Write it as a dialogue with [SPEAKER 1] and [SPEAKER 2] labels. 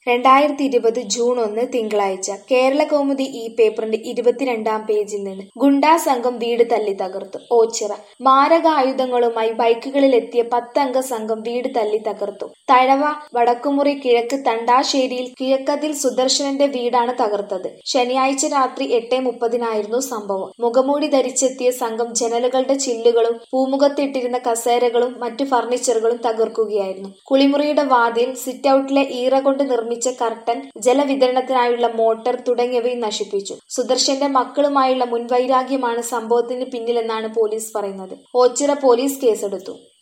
[SPEAKER 1] രണ്ടായിരത്തി ഇരുപത് ജൂൺ ഒന്ന് തിങ്കളാഴ്ച കേരള കൗമുദി ഈ പേപ്പറിന്റെ ഇരുപത്തിരണ്ടാം പേജിൽ നിന്ന് ഗുണ്ടാ സംഘം വീട് തല്ലി തകർത്തു ഓച്ചിറ മാരകായുധങ്ങളുമായി ബൈക്കുകളിലെത്തിയ പത്തംഗ സംഘം വീട് തല്ലി തകർത്തു തഴവ വടക്കുമുറി കിഴക്ക് തണ്ടാശ്ശേരിയിൽ കിഴക്കതിൽ സുദർശനന്റെ വീടാണ് തകർത്തത് ശനിയാഴ്ച രാത്രി എട്ട് മുപ്പതിനായിരുന്നു സംഭവം മുഖമൂടി ധരിച്ചെത്തിയ സംഘം ജനലുകളുടെ ചില്ലുകളും പൂമുഖത്തിട്ടിരുന്ന കസേരകളും മറ്റു ഫർണിച്ചറുകളും തകർക്കുകയായിരുന്നു കുളിമുറിയുടെ വാതിൽ സിറ്റൌട്ടിലെ ഈറ കൊണ്ട് നിർമ്മിച്ച കർട്ടൻ ജലവിതരണത്തിനായുള്ള മോട്ടോർ തുടങ്ങിയവയും നശിപ്പിച്ചു സുദർശന്റെ മക്കളുമായുള്ള മുൻവൈരാഗ്യമാണ് സംഭവത്തിന് പിന്നിലെന്നാണ് പോലീസ് പറയുന്നത് ഓച്ചിറ പോലീസ് കേസെടുത്തു